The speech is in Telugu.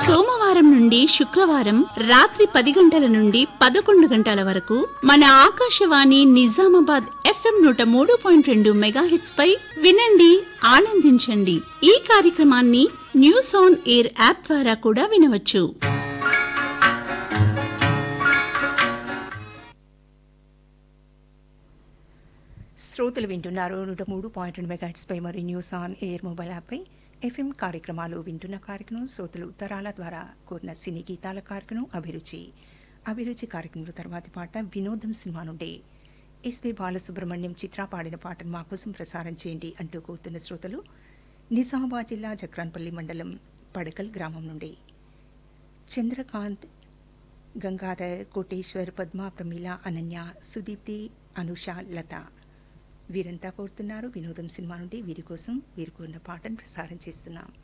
సోమవారం నుండి శుక్రవారం రాత్రి పది గంటల నుండి పదకొండు గంటల వరకు మన ఆకాశవాణి నిజామాబాద్ ఎఫ్ఎం నూట మూడు పాయింట్ రెండు మెగాహెట్స్ పై వినండి ఆనందించండి ఈ కార్యక్రమాన్ని న్యూస్ ఆన్ ఎయిర్ యాప్ ద్వారా కూడా వినవచ్చు శ్రోతలు వింటున్నారు నూట మూడు పాయింట్ రెండు మెగాట్స్పై మరియు న్యూస్ ఆన్ ఎయిర్ మొబైల్ యాప్పై ఎఫ్ఎం కార్యక్రమాలు వింటున్న కార్యక్రమం శ్రోతలు ఉత్తరాల ద్వారా కోరిన సినీ గీతాల కార్యక్రమం అభిరుచి అభిరుచి కార్యక్రమం తర్వాతి పాట వినోదం సినిమా నుండి ఎస్పి బాలసుబ్రహ్మణ్యం చిత్ర పాడిన పాటను మా కోసం ప్రసారం చేయండి అంటూ కోరుతున్న శ్రోతలు నిజామాబాద్ జిల్లా జక్రాన్పల్లి మండలం పడకల్ గ్రామం నుండి చంద్రకాంత్ గంగాధర్ కోటేశ్వర్ పద్మ ప్రమీల అనన్య సుదీప్తి అనుష లత వీరంతా కోరుతున్నారు వినోదం సినిమా నుండి వీరి కోసం వీరు కోరిన పాటను ప్రసారం చేస్తున్నాం